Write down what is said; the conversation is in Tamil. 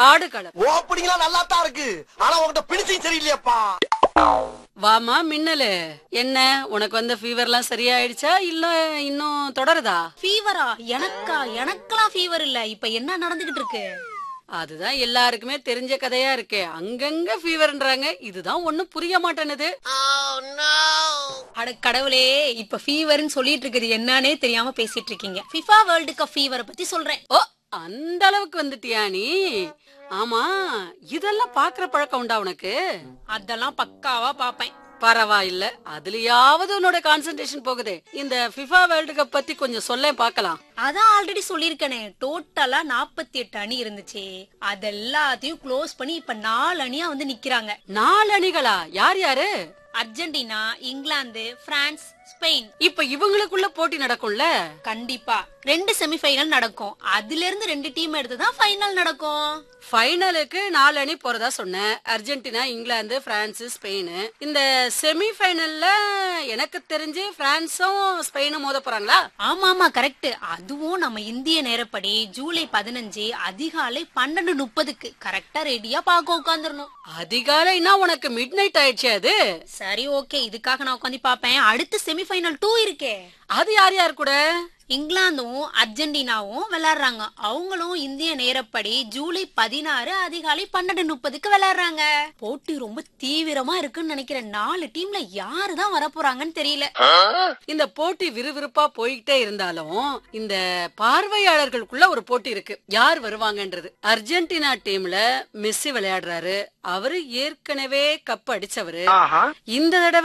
ஆடுகளம் ஓப்பனிங்லாம் நல்லா தான் இருக்கு ஆனா உன்கிட்ட பிடிச்சும் சரியில்லையாப்பா வாமா மின்னலு என்ன உனக்கு வந்த ஃபீவர்லாம் சரியாயிடுச்சா இல்ல இன்னும் தொடருதா ஃபீவரா எனக்கா எனக்கெல்லாம் ஃபீவர் இல்ல இப்ப என்ன நடந்துகிட்டு இருக்கு அதுதான் எல்லாருக்குமே தெரிஞ்ச கதையா இருக்கே அங்கங்க ஃபீவர்ன்றாங்க இதுதான் ஒண்ணும் புரிய மாட்டேனுது அட கடவுளே இப்ப ஃபீவர்னு சொல்லிட்டு இருக்குது என்னன்னே தெரியாம பேசிட்டு இருக்கீங்க ஃபிஃபா வேர்ல்டு கப் ஃபீவரை பத்தி சொல்றேன் ஓ அந்த அளவுக்கு வந்துட்டியா நீ ஆமா இதெல்லாம் பாக்குற பழக்கம் உண்டா உனக்கு அதெல்லாம் பக்காவா பாப்பேன் பரவாயில்ல அதுலயாவது உன்னோட கான்சென்ட்ரேஷன் போகுதே இந்த ஃபிஃபா வேர்ல்டு கப் பத்தி கொஞ்சம் சொல்ல பார்க்கலாம் அதான் ஆல்ரெடி சொல்லிருக்கனே டோட்டலா நாற்பத்தி எட்டு அணி இருந்துச்சு அதெல்லாத்தையும் க்ளோஸ் பண்ணி இப்ப நாலு அணியா வந்து நிக்கிறாங்க நாலு அணிகளா யார் யாரு அர்ஜென்டினா இங்கிலாந்து பிரான்ஸ் ஸ்பெயின் இப்ப இவங்களுக்குள்ள போட்டி நடக்கும்ல கண்டிப்பா ரெண்டு செமிஃபைனல் நடக்கும் அதுல இருந்து ரெண்டு டீம் எடுத்து தான் ஃபைனல் நடக்கும் ஃபைனலுக்கு நாலு அணி போறதா சொன்னேன் அர்ஜென்டினா இங்கிலாந்து பிரான்ஸ் ஸ்பெயின் இந்த செமி ஃபைனல்ல எனக்கு தெரிஞ்சு பிரான்ஸும் ஸ்பெயினும் மோத போறாங்களா ஆமா ஆமா கரெக்ட் அதுவும் நம்ம இந்திய நேரப்படி ஜூலை பதினஞ்சு அதிகாலை பன்னெண்டு முப்பதுக்கு கரெக்டா ரெடியா பார்க்க உட்காந்துடணும் அதிகாலைனா உனக்கு மிட் நைட் ஆயிடுச்சு அது சரி ஓகே இதுக்காக நான் உட்காந்து பாப்பேன் அடுத்து செமிஃபைனல் டூ இருக்கே அது யார் யார் கூட இங்கிலாந்தும் அர்ஜென்டினாவும் விளையாடுறாங்க அவங்களும் இந்திய நேரப்படி ஜூலை பதினாறு அதிகாலை பன்னெண்டு முப்பதுக்கு விளையாடுறாங்க போட்டி ரொம்ப தீவிரமா இருக்குன்னு நினைக்கிறேன் நாலு டீம்ல யாரு தான் வரப்போறாங்கன்னு தெரியல இந்த போட்டி விறுவிறுப்பா போய்கிட்டே இருந்தாலும் இந்த பார்வையாளர்களுக்குள்ள ஒரு போட்டி இருக்கு யார் வருவாங்கன்றது அர்ஜென்டினா டீம்ல மெஸ்ஸி விளையாடுறாரு அவரு ஏற்கனவே கப் அடிச்சவரு இந்த தடவை